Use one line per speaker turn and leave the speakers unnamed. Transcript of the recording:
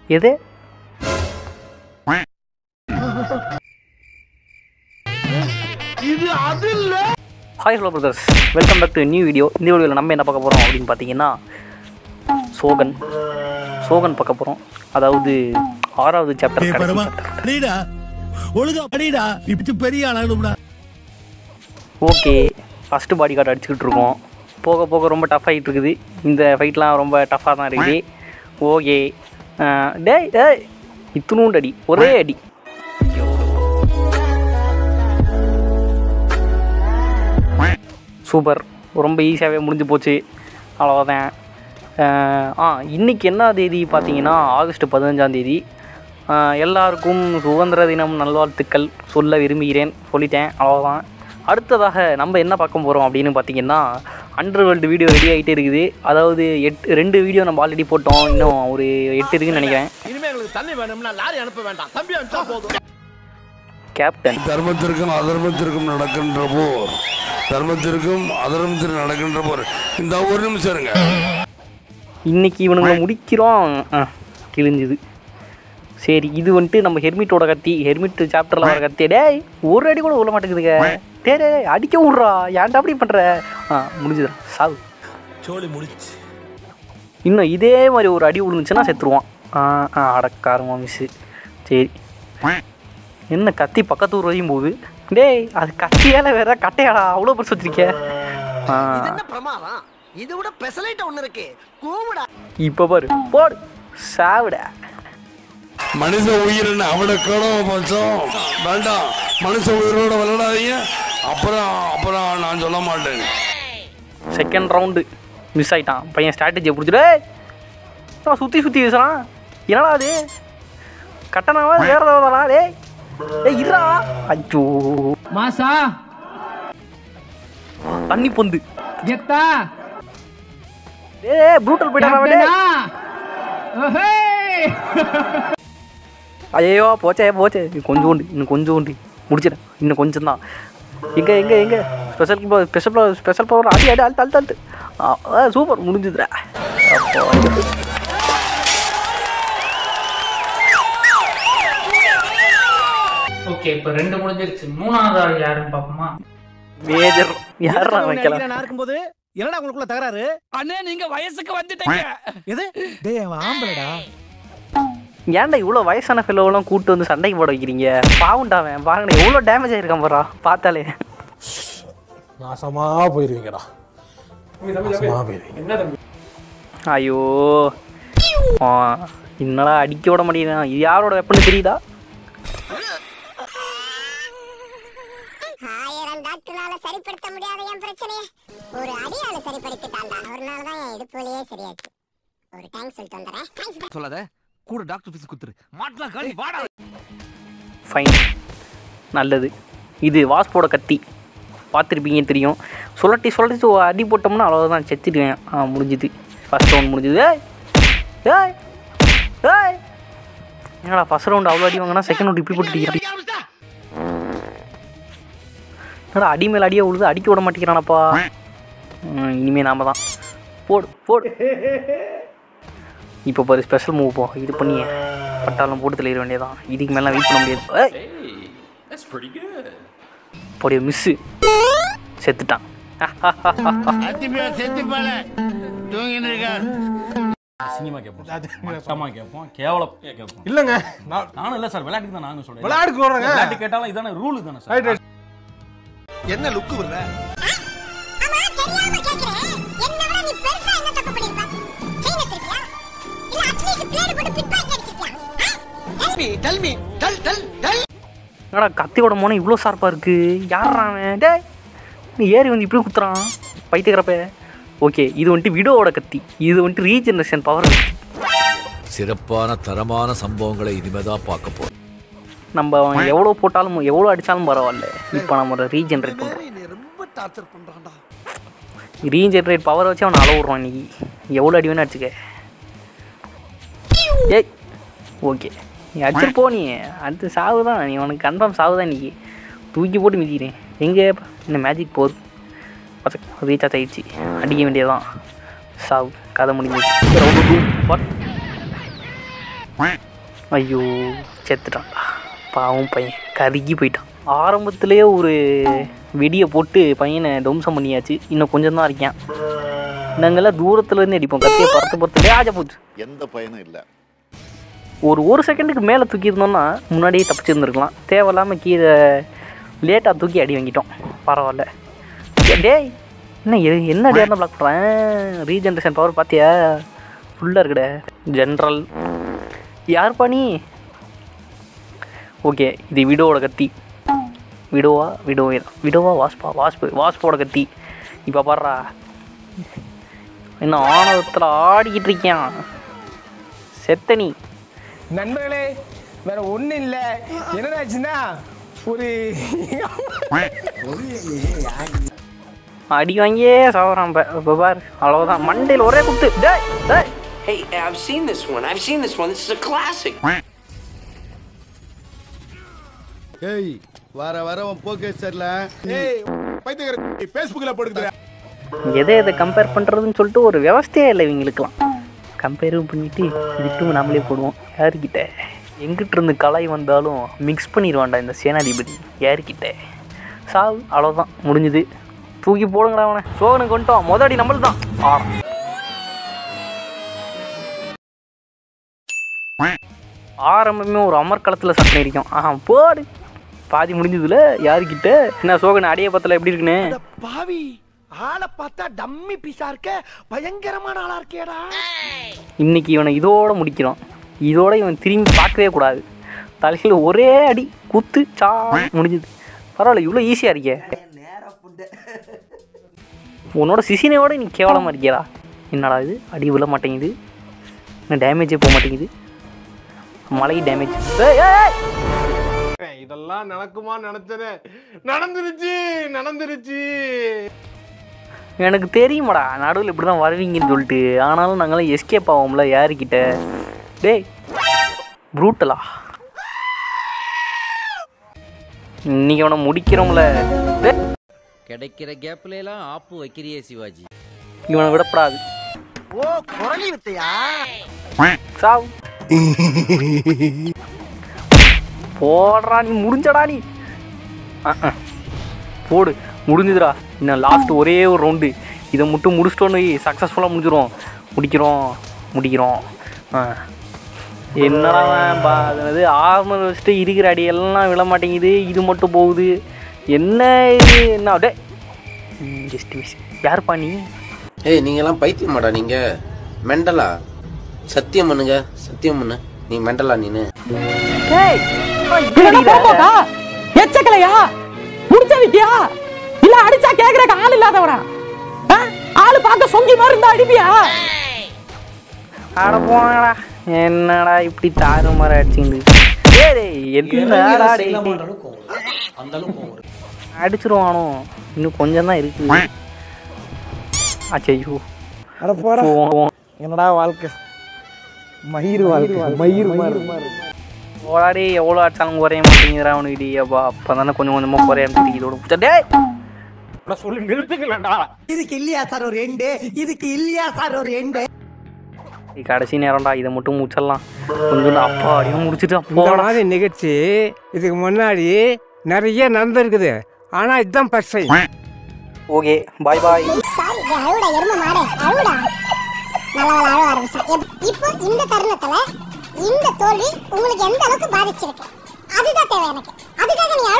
எது hi hello brothers welcome back to new video இந்த வீடியோவில் நம்ம என்ன பார்க்க போகிறோம் அப்படின்னு பார்த்தீங்கன்னா சோகன் சோகன் பார்க்க போகிறோம் அதாவது ஆறாவது சாப்டர்
ஏய் பரமா அடிடா ஒழுங்கா அடிடா இப்படி பெரிய ஆளாகணும்டா
ஓகே ஃபஸ்ட்டு பாடி கார்டு அடிச்சுக்கிட்டு இருக்கோம் போக போக ரொம்ப டஃப் ஆகிட்டு இருக்குது இந்த ஃபைட்லாம் ரொம்ப டஃப்பாக தான் இருக்குது ஓகே டேய் டேய் இத்தினூண்டு அடி ஒரே அடி சூப்பர் ரொம்ப ஈஸியாகவே முடிஞ்சு போச்சு அவ்வளோதான் அஹ், ஆ இன்றைக்கி என்ன தேதி பார்த்தீங்கன்னா ஆகஸ்ட் பதினஞ்சாம் தேதி அஹ், எல்லாருக்கும் சுதந்திர தினம் நல்வாழ்த்துக்கள் சொல்ல விரும்புகிறேன் சொல்லிட்டேன் அவ்வளோதான் அடுத்ததாக நம்ம என்ன பார்க்க போகிறோம் அப்படின்னு பார்த்தீங்கன்னா அண்டர் வேர்ல்டு வீடியோ ரெடி ஆகிட்டே இருக்குது அதாவது எட்டு ரெண்டு வீடியோ நம்ம ஆல்ரெடி போட்டோம் இன்னும் ஒரு எட்டு இருக்குன்னு நினைக்கிறேன்
இனிமே எங்களுக்கு தண்ணி வேணும்னா லாரி அனுப்ப வேண்டாம் தம்பி அனுப்பிச்சா போதும்
கேப்டன்
தர்மத்திற்கும் அதர்மத்திற்கும் நடக்கின்ற போர் தர்மத்திற்கும் அதர்மத்திற்கும் நடக்கின்ற போர் இந்த ஒரு நிமிஷம் இருங்க
இன்னைக்கு இவனுங்களை முடிக்கிறோம் ஆ கிழிஞ்சுது சரி இது வந்துட்டு நம்ம ஹெர்மிட்டோட கத்தி ஹெர்மிட் சாப்டரில் வர கத்தி டேய் ஒரு அடி கூட விழ மாட்டேங்குதுங்க டே டேய் அடிக்க விட்றா ஏன்டா அப்படி பண்ணுற ஆ முடிஞ்சுதுடா சாவு
சோழி முடிச்சு
இன்னும் இதே மாதிரி ஒரு அடி விழுந்துச்சுன்னா செத்துருவான் ஆ ஆ அடக்காரமா மிஸ்ஸு சரி என்ன கத்தி பக்கத்து ஊர் வரையும் போகுது டேய் அது கத்தியால வேற கட்டையாடா அவ்வளோ பெருசு வச்சிருக்க ஆ
இது என்ன பிரமாதம் இது விட பெசலைட் ஒண்ணு இருக்கு கூவுடா
இப்போ பாரு போடு சாவுடா
மனித உயிரின் அவட கடம் பச்சம் வேண்டாம் மனுஷ உயிரோட விளையாடாதீங்க அப்புறம் அப்புறம் நான் சொல்ல மாட்டேன்
செகண்ட் ரவுண்டு மிஸ் ஆயிட்டான் பையன் ஸ்ட்ராட்டஜியை பிடிச்சிட்டு அவன் சுற்றி சுற்றி வீசுறான் என்னடா அது கட்டணாவா வேற ஏதாவது டேய் ஏய் இருடா ஐயோ
மாசா
தண்ணி பொந்து
கெத்தா
ஏய் ப்ரூட்டல் போயிட்டான் அவன் டேய்.
கேப்டனா ஓஹே
ஐயோ போச்சே போச்சே இன்னும் கொஞ்சோண்டு இன்னும் கொஞ்சோண்டு முடிச்சிடேன் இன்னும் கொஞ்சம் தான் எங்கே எங்கே எங்கே ஸ்பெஷல் ஸ்பெஷல் ஸ்பெஷல் பவர் அடி அடி அழுத்து அழுத்து அழுத்து சூப்பர் முடிஞ்சுதுடா அப்போ
ஓகே இப்போ ரெண்டு முடிஞ்சிருச்சு மூணாவது ஆள் யாருன்னு பார்ப்போமா
மேஜர் யாரா வைக்கலாம்
நான் இருக்கும்போது என்னடா உங்களுக்குள்ள தகராறு
அண்ணே நீங்க வயசுக்கு வந்துட்டீங்க
எது டேய் அவன் ஆம்பளடா
ஏன்டா இவ்வளோ வயசான ஃபெல்லோவெல்லாம் கூட்டு வந்து சண்டைக்கு போட வைக்கிறீங்க பாவுண்டாவன் பாருங்க எவ்வளோ டேமேஜ் ஆயிருக்கான் பாரா பார்த்தாலே
நாசமா போயிருவீங்கடா நாசமா போயிருவீங்க
ஐயோ ஆ என்னடா அடிக்க விட மாட்டேங்கிறான் இது யாரோட வெப்பன்னு தெரியுதா
ஆயிரம் டாக்டர்னால சரிப்படுத்த முடியாத என் பிரச்சனைய ஒரு அடியால சரிப்படுத்திட்டான்டா ஒரு நாள் தான் என் இடுப்பு வலியே சரியாச்சு ஒரு தேங்க்ஸ் சொல்லிட்டு வந்துடுறேன் தேங்க்ஸ்
சொல்லாத கூட டாக்டர் ஃபீஸ் குத்துரு மாட்டலாம் காலி வாடா
ஃபைன் நல்லது இது வாஸ்போட கத்தி பார்த்துருப்பீங்கன்னு தெரியும் சுழட்டி சுழட்டி ஒரு அடி போட்டோம்னா அவ்வளோதான் செத்துடுவேன் ஆ முடிஞ்சுது ஃபஸ்ட் ரவுண்ட் முடிஞ்சுது ஏய் ஏய் ஏய் என்னடா ஃபஸ்ட் ரவுண்ட் அவ்வளோ அடி வாங்கினா செகண்ட் ரவுண்ட் இப்படி போட்டுட்டு என்னடா அடி மேலே அடியே விழுது அடிக்க விட மாட்டேங்கிறானப்பா ம், இனிமே நாம தான் போடு போடு இப்போ பாரு ஸ்பெஷல் மூவ் போ இது பண்ணி பட்டாளம் போட்டு தெளிய வேண்டியதான் இதுக்கு மேலே வெயிட் பண்ண முடியாது ஏய் போடிய மிஸ்ஸு செத்துட்டான்
அசிங்கமாக கேட்போம் மட்டமாக கேட்போம் கேவலம் கேட்போம்
இல்லங்க நான்
நானும் இல்லை சார் விளையாட்டுக்கு தான் நானும் சொல்றேன்
விளையாட்டுக்கு வர்றேங்க.
விளையாட்டு கேட்டாலும் இதானே ரூல் தானே சார்
ரைட் ரைட்
என்ன லுக்கு விடுற
ஆமா தெரியாம கேக்குறேன் என்ன விட நீ பெருசா என்ன தப்பு பண்ணிருப்ப செயின திருப்பியா இல்ல அட்லீஸ்ட் பிளேடு போட்டு பிட் பாக்கெட் அடிச்சிருக்கலாம்
tell me tell tell tell
என்னடா கத்தியோட மோனை இவ்வளோ ஷார்ப்பாக இருக்கு யாரா அவன் டேய் நீ ஏறி வந்து இப்படி குத்துறான் பைத்தியக்கிறப்ப ஓகே இது வந்துட்டு விடோவோட கத்தி இது வந்துட்டு ரீஜெனரேஷன் பவர்
சிறப்பான தரமான சம்பவங்களை இனிமேதான் பார்க்க போறோம்
நம்ம அவன் எவ்வளோ போட்டாலும் எவ்வளோ அடித்தாலும் பரவாயில்ல இப்போ நம்ம ரீஜென்ரேட் பண்ணுறோம்
நீ ரொம்ப டார்ச்சர் பண்றான்டா
ரீஜென்ரேட் பவரை வச்சு அவனை அளவு விட்றான் இன்னைக்கு எவ்வளோ அடி வேணா அடிச்சுக்க ஏய் ஓகே நீ அடிச்சிட்டு போ நீ அடுத்து சாவு தான் நீ உனக்கு கன்ஃபார்ம் சாவு தான் இன்னைக்கு தூக்கி போட்டு மிதிக்கிறேன் எங்கே என்ன மேஜிக் போகுது பார்த்து ரீசார்ஜ் ஆயிடுச்சு அடிக்க வேண்டியதுதான் சாவு கதை முடிஞ்சு ரவுண்டு டூ வாட் ஐயோ செத்துட்டான்டா பாவம் பையன் கருகி போயிட்டான் ஆரம்பத்திலே ஒரு வெடியை போட்டு பையனை தம்சம் பண்ணியாச்சு இன்னும் கொஞ்சம் தான் இருக்கேன் நாங்கள்லாம் தூரத்துலேருந்து அடிப்போம் கத்தியை பறத்து பறத்து ஆஜா போச்சு
எந்த பயனும் இல்லை
ஒரு ஒரு செகண்டுக்கு மேலே தூக்கியிருந்தோம்னா முன்னாடியே தப்பிச்சிருந்துருக்கலாம் தேவையில்லாமல் கீழே லேட்டாக தூக்கி அடி வாங்கிட்டோம் பரவாயில்ல ஏ, டேய் என்ன எ- என்ன அடியாக பிளாக் பண்ணுறேன் ரீஜென்ரேஷன் பவர் பார்த்தியா ஃபுல்லாக இருக்குடே ஜென்ரல் யார் நீ ஓகே இது விடோவோட கத்தி விடோவா விடோவே தான் விடோவா வாஸ்பா வாஸ்பு வாஸ்போட கத்தி இப்போ பாடுறா இன்னும் ஆணவத்தில் ஆடிக்கிட்டு இருக்கேன் செத்தனி
நண்பர்களே வேற ஒண்ணு இல்ல என்னடாச்சுன்னா ஒரு
அடி வாங்கியே சாவறான் இப்போ இப்போ பார் அவ்வளோதான் மண்டையில் ஒரே குத்து டேய் டேய்
Hey, I've seen this one. I've seen this one. This is a classic.
ஏய் வர வர உன் போக்கே சரியில்ல ஏய் பைத்தியக்கார ஃபேஸ்புக்ல போட்டுக்கிட்டு
எதை எதை கம்பேர் பண்ணுறதுன்னு சொல்லிட்டு ஒரு விவஸ்தையே இல்லை இவங்களுக்குலாம் கம்பேரும் பண்ணிட்டு விட்டும் நாமளே போடுவோம் யாருக்கிட்ட எங்கிட்ட இருந்து கலை வந்தாலும் மிக்ஸ் பண்ணிடுவான்டா இந்த சேனாதிபதி யாருக்கிட்ட சாவு அவ்வளோதான் முடிஞ்சுது தூக்கி போடுங்கடா அவனை சோகனுக்கு வந்துட்டோம் மொதல் அடி நம்மளுக்கு தான் ஆ ஆரம்பமே ஒரு அமர்க்களத்தில் சட்டை அடிக்கும் ஆஹா போடு பாதி முடிஞ்சதுல யாருக்கிட்ட என்ன சோகன் அடைய பத்தல எப்படி இருக்குன்னு
பாவி ஆளை பார்த்தா டம்மி பீஸா இருக்க பயங்கரமான ஆளா இருக்கேடா
இன்னைக்கு இவனை இதோட முடிக்கிறோம் இதோட இவன் திரும்பி பார்க்கவே கூடாது தலையில் ஒரே அடி குத்து சா முடிஞ்சுது பரவாயில்ல இவ்வளோ ஈஸியாக இருக்கே உன்னோட சிசினையோட நீ கேவலமாக இருக்கியடா என்னடா இது அடி விழ மாட்டேங்குது இன்னும் டேமேஜே போக மாட்டேங்குது மலைக்கு டேமேஜ்
இதெல்லாம் நடக்குமா நினைச்சனே நடந்துருச்சு நடந்துருச்சு
எனக்கு தெரியுமாடா நடுவில் இப்படி தான் வருவீங்கன்னு சொல்லிட்டு ஆனாலும் நாங்களாம் எஸ்கேப் ஆவோம்ல யாருக்கிட்ட டேய் ப்ரூட்டலா இன்னைக்கு அவனை முடிக்கிறோம்ல டேய்
கிடைக்கிற கேப்ல எல்லாம் ஆப்பு வைக்கிறியே சிவாஜி
இவனை விடப்படாது
ஓ குரலி வித்தையா
சாவு போடுறா நீ முடிஞ்சடா நீ அஹ், அஹ். போடு முடிஞ்சுதுடா இன்னும் லாஸ்ட் ஒரே ஒரு ரவுண்டு இதை மட்டும் முடிச்சிட்டோன்னு சக்ஸஸ்ஃபுல்லாக முடிஞ்சிரும் முடிக்கிறோம் முடிக்கிறோம் ஆ என்னடா அவன் பா அது ஆர்மர் வச்சுட்டு இருக்கிற அடி எல்லாம் விழ மாட்டேங்குது இது மட்டும் போகுது என்ன இது என்ன டே ஜஸ்ட் மிஸ் யாருப்பா நீ
ஏய் நீங்க எல்லாம் பைத்தியமாடா நீங்க மெண்டலா சத்தியம் பண்ணுங்க சத்தியம் பண்ணு நீ மெண்டலா நீனு
டேய்
எச்சக்கலையா முடிச்ச விட்டியா இல்ல அடிச்சா கேக்குறக்கு ஆள் இல்லாதவரா ஆ? ஆளு பார்க்க சொங்கி மாதிரி இருந்தா அடிப்பியா
அட போங்கடா என்னடா இப்படி தாறு மாதிரி அடிச்சுங்க டேய் டேய், என்னடா டேய், டேய்.
அந்த அளவுக்கு கோவம் வருது.
அடிச்சிருவானோ இன்னும் கொஞ்சம் தான் இருக்கு அச்சையோ
அட போடா
போவோம்.
என்னடா வாழ்க்கை மயிர் வாழ்க்கை மயிர் மாதிரி
போடாடி எவ்வளோ அடிச்சாலும் குறைய மாட்டேங்கிறா அவனுக்கு அப்பா அப்போ தானே கொஞ்சம் கொஞ்சமாக குறைய ஆரம்பிச்சிட்டு இதோட புடிச்சா, டேய்
சொல்லி நிறுத்துக்கலடா
இதுக்கு இல்லையா சார் ஒரு எண்டு இதுக்கு இல்லையா சார் ஒரு எண்டு
இது கடைசி நேரம்டா இதை மட்டும் முடிச்சிடலாம் கொஞ்சம் அப்பா அடியும் முடிச்சுட்டு
இந்த
அப்போ
மாதிரி நிகழ்ச்சி இதுக்கு முன்னாடி நிறைய நடந்திருக்குது ஆனா இதுதான் பர்சை
ஓகே பாய் பாய்
சாரி அழுடா எரும மாடு அழுடா நல்லவள அழ ஆரம்பிச்சா எப்- இப்போ இந்த தருணத்துல இந்த தோல்வி உங்களுக்கு எந்த அளவுக்கு பாதிச்சிருக்கு அதுதான் தேவை எனக்கு அதுக்காக நீ அழ